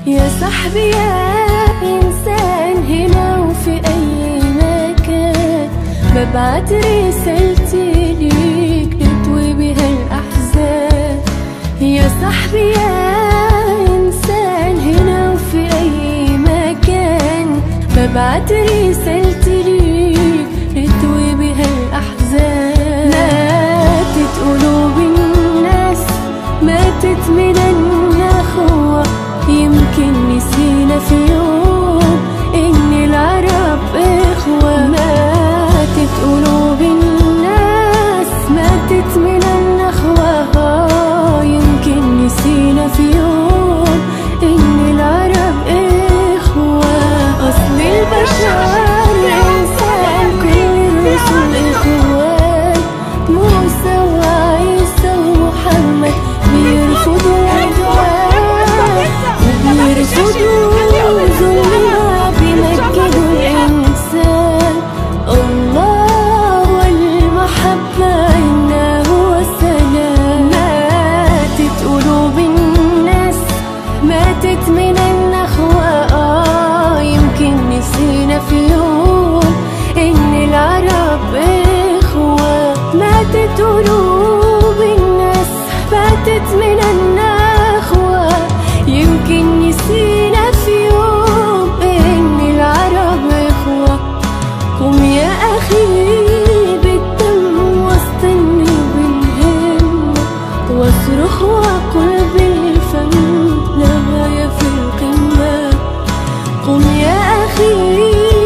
يا صاحبي يا إنسان هنا وفي أي مكان ببعت رسالتي ليك تطوي بها الأحزان يا صاحبي يا إنسان هنا وفي أي مكان ببعت رسالتي ليك تطوي بها الأحزان ماتت قلوب الناس ماتت من النخوة يمكن نسينا في يوم إن العرب إخوة ماتت قلوب الناس ماتت من النخوة آه، يمكن نسينا في يوم إن العرب إخوة أصل البشر إنسان كل الرسل إخوان موسى وعيسى ومحمد بيرفضوا العدوان وبيرفضوا ظلمنا بيمجدوا الإنسان الله والمحبة إنه هو السلام ماتت قلوب الناس ماتت من النخوة آه يمكن نسينا في يوم إن العرب إخوة ماتت قلوب الناس ماتت من النخوة يمكن نسينا في يوم إن العرب إخوة قم يا أخي بالدم واستني بالهم واصرخ وقل بالفم لا غاية في القمة قم يا أخي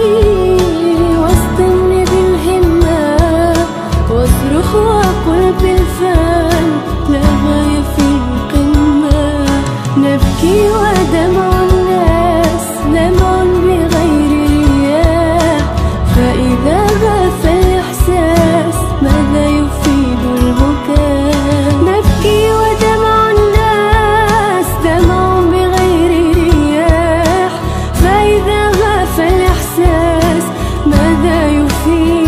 واستني بالهمة واصرخ وقل بالفم لا غاية في القمة نبكي ودمع الناس دمع بغير رياح فإذا غاب الإحساس ماذا يفيد البكاء نبكي ودمع الناس دمع بغير رياح فإذا غاب الإحساس ماذا يفيد